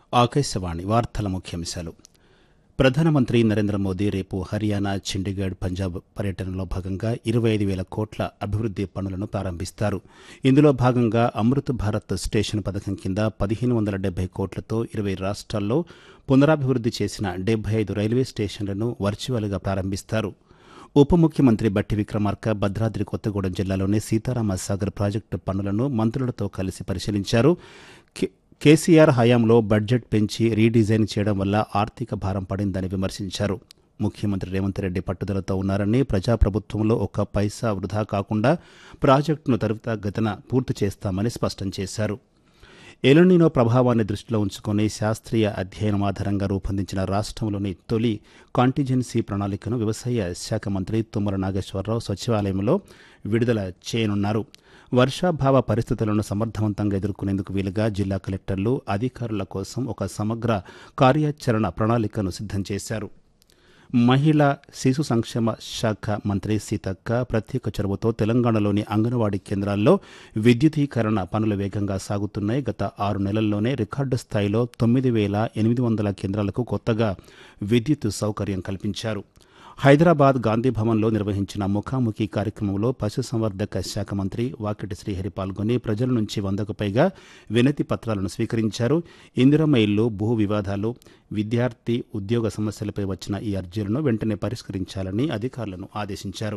ఆకాశవాణి వార్తల ముఖ్యాంశాలు ప్రధానమంత్రి నరేంద్ర మోదీ రేపు హర్యానా చండీగఢ్ పంజాబ్ పర్యటనలో భాగంగా ఇరవై ఐదు వేల కోట్ల అభివృద్ది పనులను ప్రారంభిస్తారు ఇందులో భాగంగా అమృత్ భారత్ స్టేషన్ పథకం కింద పదిహేను వందల డెబ్బై కోట్లతో ఇరవై రాష్ట్రాల్లో పునరాభివృద్ది చేసిన డెబ్బై ఐదు రైల్వే స్టేషన్లను వర్చువల్గా ప్రారంభిస్తారు ఉప ముఖ్యమంత్రి బట్టి విక్రమార్క భద్రాద్రి కొత్తగూడెం జిల్లాలోని సీతారామ సాగర్ ప్రాజెక్టు పనులను మంత్రులతో కలిసి పరిశీలించారు కే- కేసీఆర్ హయాంలో బడ్జెట్ పెంచి రీడిజైన్ చేయడం వల్ల ఆర్థిక భారం పడిందని విమర్శించారు ముఖ్యమంత్రి రేవంత్ రెడ్డి పట్టుదలతో ఉన్నారని ప్రజాప్రభుత్వంలో ఒక్క పైసా వృధా కాకుండా ప్రాజెక్టును త్వరితగతిన పూర్తి చేస్తామని స్పష్టం చేశారు ఎలనీనో ప్రభావాన్ని దృష్టిలో ఉంచుకొని శాస్త్రీయ అధ్యయనం ఆధారంగా రూపొందించిన రాష్ట్రంలోని తొలి కాంటిజెన్సీ ప్రణాళికను వ్యవసాయ శాఖ మంత్రి తుమ్మల నాగేశ్వరరావు సచివాలయంలో విడుదల చేయనున్నారు వర్షాభావ పరిస్థితులను సమర్థవంతంగా ఎదుర్కొనేందుకు వీలుగా జిల్లా కలెక్టర్లు అధికారుల కోసం ఒక సమగ్ర కార్యాచరణ ప్రణాళికను సిద్ధం చేశారు మహిళా శిశు సంక్షేమ శాఖ మంత్రి సీతక్క ప్రత్యేక చొరవతో తెలంగాణలోని అంగన్వాడీ కేంద్రాల్లో విద్యుదీకరణ పనులు వేగంగా సాగుతున్నాయి గత ఆరు నెలల్లోనే రికార్డు స్థాయిలో తొమ్మిది వేల ఎనిమిది వందల కేంద్రాలకు కొత్తగా విద్యుత్ సౌకర్యం కల్పించారు హైదరాబాద్ గాంధీ భవన్లో నిర్వహించిన ముఖాముఖి కార్యక్రమంలో పశుసంవర్ధక శాఖ మంత్రి వాకిటి శ్రీహరి పాల్గొని ప్రజల నుంచి వందకు పైగా వినతి పత్రాలను స్వీకరించారు ఇందిరమ్మ ఇల్లు భూ వివాదాలు విద్యార్థి ఉద్యోగ సమస్యలపై వచ్చిన ఈ అర్జీలను వెంటనే పరిష్కరించాలని అధికారులను ఆదేశించారు